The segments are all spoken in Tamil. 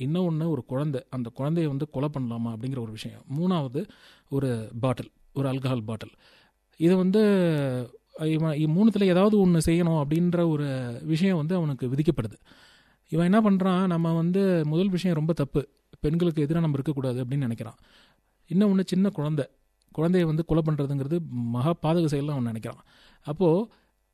இன்னொன்று ஒரு குழந்தை அந்த குழந்தைய வந்து கொலை பண்ணலாமா அப்படிங்கிற ஒரு விஷயம் மூணாவது ஒரு பாட்டில் ஒரு ஆல்கஹால் பாட்டில் இது வந்து இவன் இ- மூணுத்துல ஏதாவது ஒன்று செய்யணும் அப்படின்ற ஒரு விஷயம் வந்து அவனுக்கு விதிக்கப்படுது இவன் என்ன பண்ணுறான் நம்ம வந்து முதல் விஷயம் ரொம்ப தப்பு பெண்களுக்கு எதிராக நம்ம இருக்கக்கூடாது அப்படின்னு நினைக்கிறான் இன்னொன்று சின்ன குழந்தை குழந்தைய வந்து கொலை பண்ணுறதுங்கிறது மகா பாதக செயல்னு அவன் நினைக்கிறான் அப்போது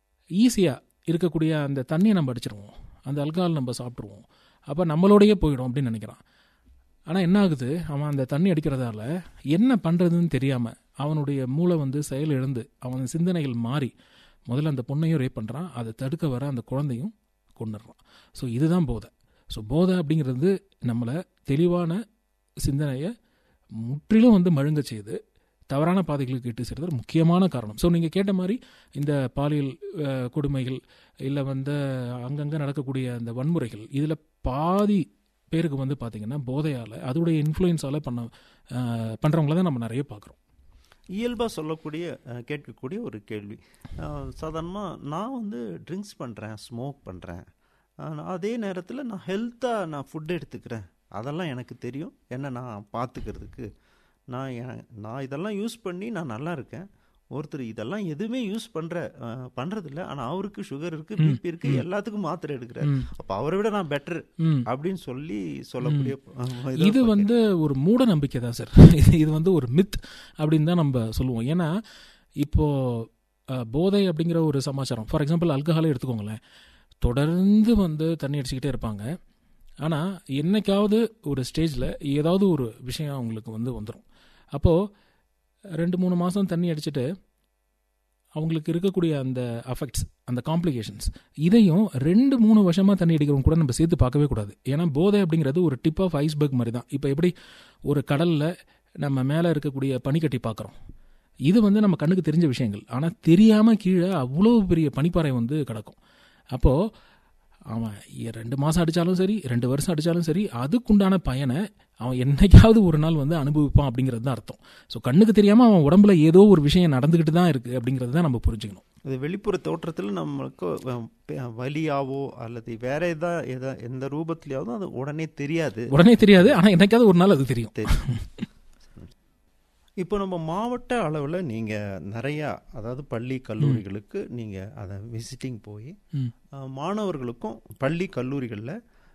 ஈஸியாக இருக்கக்கூடிய அந்த தண்ணியை நம்ம அடிச்சிருவோம் அந்த அல்கஹால் நம்ம சாப்பிட்ருவோம் அப்போ நம்மளோடையே போயிடும் அப்படின்னு நினைக்கிறான் ஆனால் என்ன ஆகுது அவன் அந்த தண்ணி அடிக்கிறதால என்ன பண்ணுறதுன்னு தெரியாமல் அவனுடைய மூளை வந்து செயல் இழந்து அவன் சிந்தனைகள் மாறி முதல்ல அந்த பொண்ணையும் ரேப் பண்ணுறான் அதை தடுக்க வர அந்த குழந்தையும் கொண்டுடுறான் ஸோ இதுதான் போதை ஸோ போதை அப்படிங்கிறது நம்மளை தெளிவான சிந்தனையை முற்றிலும் வந்து மழுங்க செய்து தவறான பாதைகளுக்கு இட்டு செல்றது முக்கியமான காரணம் ஸோ நீங்கள் கேட்ட மாதிரி இந்த பாலியல் அஹ், கொடுமைகள் இல்லை வந்து அங்கங்கே நடக்கக்கூடிய அந்த வன்முறைகள் இதில் பாதி பேருக்கு வந்து பார்த்தீங்கன்னா போதையால் அதோடைய இன்ஃப்ளூயன்ஸால் பண்ண பண்ணுறவங்கள தான் நம்ம நிறைய பார்க்குறோம் இயல்பாக சொல்லக்கூடிய அஹ், கேட்கக்கூடிய ஒரு கேள்வி சாதாரணமாக நான் வந்து ட்ரிங்க்ஸ் பண்ணுறேன் ஸ்மோக் பண்ணுறேன் அதே நேரத்தில் நான் ஹெல்த்தாக நான் ஃபுட் எடுத்துக்கிறேன் அதெல்லாம் எனக்கு தெரியும் என்ன நான் பார்த்துக்கிறதுக்கு நான் எ- நான் இதெல்லாம் யூஸ் பண்ணி நான் நல்லா இருக்கேன் ஒருத்தர் இதெல்லாம் எதுவுமே யூஸ் பண்ணுற பண்ணுறதில்ல ஆனால் அவருக்கு சுகர் இருக்குது ம், பிபி இருக்குது ம். எல்லாத்துக்கும் மாத்திரை எடுக்கிறார் ம், அப்போ அவரை விட நான் பெட்டர் ம். அப்படின்னு சொல்லி சொல்லக்கூடிய அஹ், இதை இது பத்தி- வந்து ஒரு மூட நம்பிக்கை தான் சார் இது இது வந்து ஒரு மித் அப்படின்னு தான் நம்ம சொல்லுவோம் ஏன்னா இப்போ அஹ், போதை அப்படிங்கிற ஒரு சமாச்சாரம் ஃபார் எக்ஸாம்பிள் அல்கஹாலே எடுத்துக்கோங்களேன் தொடர்ந்து வந்து தண்ணி அடிச்சுக்கிட்டே இருப்பாங்க ஆனால் என்னைக்காவது ஒரு ஸ்டேஜில் ஏதாவது ஒரு விஷயம் அவங்களுக்கு வந்து வந்துடும் அப்போது ரெண்டு மூணு மாதம் தண்ணி அடிச்சுட்டு அவங்களுக்கு இருக்கக்கூடிய அந்த அஃபெக்ட்ஸ் அந்த காம்ப்ளிகேஷன்ஸ் இதையும் ரெண்டு மூணு வருஷமாக தண்ணி அடிக்கிறவங்க கூட நம்ம சேர்த்து பார்க்கவே கூடாது ஏன்னா போதை அப்படிங்கிறது ஒரு டிப் ஆஃப் ஐஸ்பர்க் மாதிரி தான் இப்போ எப்படி ஒரு கடலில் நம்ம மேலே இருக்கக்கூடிய பனிக்கட்டி பார்க்குறோம் இது வந்து நம்ம கண்ணுக்கு தெரிஞ்ச விஷயங்கள் ஆனால் தெரியாமல் கீழே அவ்வளோ பெரிய பனிப்பாறை வந்து கிடக்கும் அப்போது அவன் எ- ரெண்டு மாதம் அடித்தாலும் சரி ரெண்டு வருஷம் அடித்தாலும் சரி அதுக்குண்டான பயனை அவன் என்னைக்காவது ஒரு நாள் வந்து அனுபவிப்பான் அப்படிங்கிறது தான் அர்த்தம் ஸோ கண்ணுக்கு தெரியாமல் அவன் உடம்புல ஏதோ ஒரு விஷயம் நடந்துக்கிட்டு தான் இருக்குது அப்படிங்கிறது தான் நம்ம புரிஞ்சுக்கணும் இது வெளிப்புற தோற்றத்தில் நம்மளுக்கு அஹ், ப- வலியாவோ அல்லது வேற எதா எதா எந்த ரூபத்திலேயாவது அது உடனே தெரியாது உடனே தெரியாது ஆனால் என்னைக்காவது ஒரு நாள் அது தெரியும் தெரியும் இப்போ நம்ம மாவட்ட அளவில் நீங்கள் நிறையா அதாவது பள்ளி கல்லூரிகளுக்கு நீங்கள் அதை விசிட்டிங் போய் ம். அஹ், மாணவர்களுக்கும் பள்ளி கல்லூரிகளில்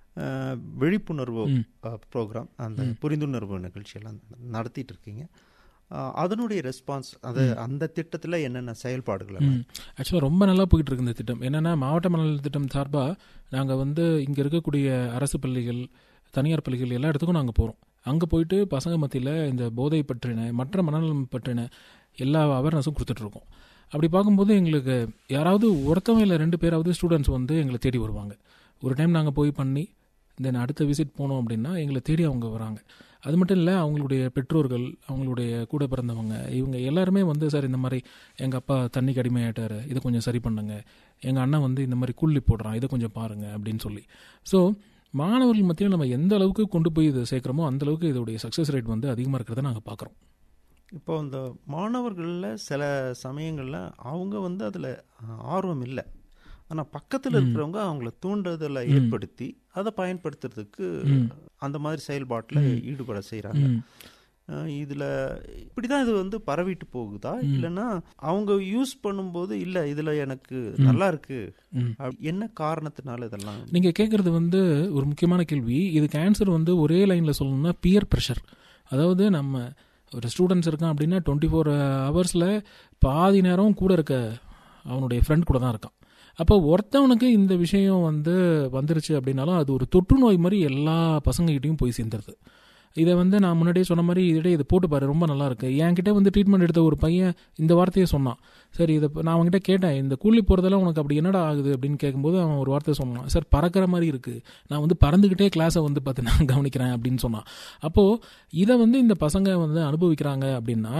விழிப்புணர்வு ம். ப்ரோக்ராம் அந்த புரிந்துணர்வு நிகழ்ச்சியெல்லாம் நடத்திட்டு இருக்கீங்க அஹ், அதனுடைய ரெஸ்பான்ஸ் அது அந்த திட்டத்தில் என்னென்ன செயல்பாடுகள் எல்லாம் ஆக்சுவலாக ரொம்ப நல்லா போயிட்டு இருக்கு இந்த திட்டம் என்னென்னா மாவட்ட மனநல திட்டம் சார்பாக நாங்கள் வந்து இங்கே இருக்கக்கூடிய அரசு பள்ளிகள் தனியார் பள்ளிகள் எல்லா இடத்துக்கும் நாங்கள் போகிறோம் அங்கே போயிட்டு பசங்க மத்தியில் இந்த போதை பற்றின மற்ற மனநலம் பற்றின எல்லா அவேர்னஸும் கொடுத்துட்ருக்கோம் அப்படி பார்க்கும்போது எங்களுக்கு யாராவது ஒருத்தவங்க இல்லை ரெண்டு பேராவது ஸ்டூடெண்ட்ஸ் வந்து எங்களை தேடி வருவாங்க ஒரு டைம் நாங்கள் போய் பண்ணி தென் அடுத்த விசிட் போனோம் அப்படின்னா எங்களை தேடி அவங்க வராங்க அது மட்டும் இல்லை அவங்களுடைய பெற்றோர்கள் அவங்களுடைய கூட பிறந்தவங்க இவங்க எல்லாருமே வந்து சார் இந்த மாதிரி எங்கள் அப்பா தண்ணிக்கு அடிமையாயிட்டாரு இதை கொஞ்சம் சரி பண்ணுங்க எங்கள் அண்ணன் வந்து இந்த மாதிரி குள்ளி போடுறான் இதை கொஞ்சம் பாருங்க அப்படின்னு சொல்லி ஸோ மாணவர்கள் மத்தியில் நம்ம எந்த அளவுக்கு கொண்டு போய் இதை சேர்க்குறோமோ அந்த அளவுக்கு இதோடைய சக்ஸஸ் ரேட் வந்து அதிகமாக இருக்கிறத நாங்கள் பார்க்குறோம் இப்போ இந்த மாணவர்களில் சில சமயங்களில் அவங்க வந்து அதில் ஆர்வம் இல்லை ஆனால் பக்கத்தில் இருக்கிறவங்க அவங்கள தூண்டுதலை ஏற்படுத்தி அதை பயன்படுத்துறதுக்கு ம். அந்த மாதிரி செயல்பாட்டில் ஈடுபட செய்கிறாங்க ம். இதில் இப்படி தான் இது வந்து பரவிட்டு போகுதா இல்லைன்னா அவங்க யூஸ் பண்ணும்போது இல்லை இதில் எனக்கு நல்லா இருக்கு ம். அப்படி என்ன காரணத்தினால இதெல்லாம் நீங்கள் கேட்குறது வந்து ஒரு முக்கியமான கேள்வி இதுக்கு ஆன்சர் வந்து ஒரே லைனில் சொல்லணும்னா பியர் ப்ரெஷர் அதாவது நம்ம ஒரு ஸ்டூடெண்ட்ஸ் இருக்கான் அப்படின்னா டுவெண்ட்டி ஃபோர் ஹவர்ஸில் பாதி நேரம் கூட இருக்க அவனுடைய ஃப்ரெண்ட் கூட தான் இருக்கான் அப்போ ஒருத்தவனுக்கு இந்த விஷயம் வந்து வந்துருச்சு அப்படின்னாலும் அது ஒரு தொற்று நோய் மாதிரி எல்லா பசங்ககிட்டையும் போய் சேர்ந்துருது இதை வந்து நான் முன்னாடியே சொன்ன மாதிரி இதே இதை போட்டு பாரு ரொம்ப நல்லா இருக்கு என்கிட்ட வந்து ட்ரீட்மெண்ட் எடுத்த ஒரு பையன் இந்த வார்த்தையை சொன்னான் சரி இதை நான் அவன்கிட்ட கேட்டேன் இந்த கூலி போகிறதெல்லாம் உனக்கு அப்படி என்னடா ஆகுது அப்படின்னு கேட்கும்போது அவன் ஒரு வார்த்தை சொன்னான் சார் பறக்கிற மாதிரி இருக்கு நான் வந்து பறந்துக்கிட்டே கிளாஸை வந்து பார்த்து நான் கவனிக்கிறேன் அப்படின்னு சொன்னான் அப்போது இதை வந்து இந்த பசங்க வந்து அனுபவிக்கிறாங்க அப்படின்னா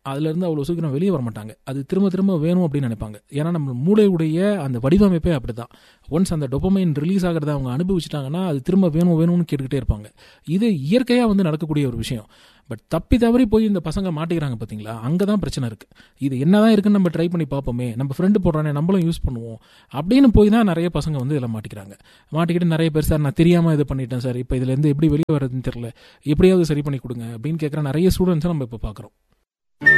அதுலேருந்து அவ்வளோ சீக்கிரம் வெளியே வர மாட்டாங்க அது திரும்ப திரும்ப வேணும் அப்படின்னு நினைப்பாங்க ஏன்னா நம்ம மூளையுடைய அந்த வடிவமைப்பே அப்படி தான் ஒன்ஸ் அந்த டொப்பமைன் ரிலீஸ் ஆகிறத அவங்க அனுபவிச்சிட்டாங்கன்னா அது திரும்ப வேணும் வேணும்னு கேட்டுக்கிட்டே இருப்பாங்க இது இயற்கையாக வந்து நடக்கக்கூடிய ஒரு விஷயம் பட் தப்பி தவறி போய் இந்த பசங்க மாட்டிக்கிறாங்க பார்த்தீங்களா அங்கே தான் பிரச்சனை இருக்குது இது என்னதான் இருக்குன்னு நம்ம ட்ரை பண்ணி பார்ப்போமே நம்ம ஃப்ரெண்டு போடுறானே நம்மளும் யூஸ் பண்ணுவோம் அப்படின்னு போய் தான் நிறைய பசங்க வந்து இதில் மாட்டிக்கிறாங்க மாட்டிக்கிட்டு நிறைய பேர் சார் நான் தெரியாமல் இது பண்ணிட்டேன் சார் இப்போ இதுலேருந்து எப்படி வெளியே வர்றதுன்னு தெரியல எப்படியாவது சரி பண்ணி கொடுங்க அப்படின்னு கேட்குற நிறைய ஸ்டூடெண்ட்ஸை நம்ம இப்போ பார்க்குறோம்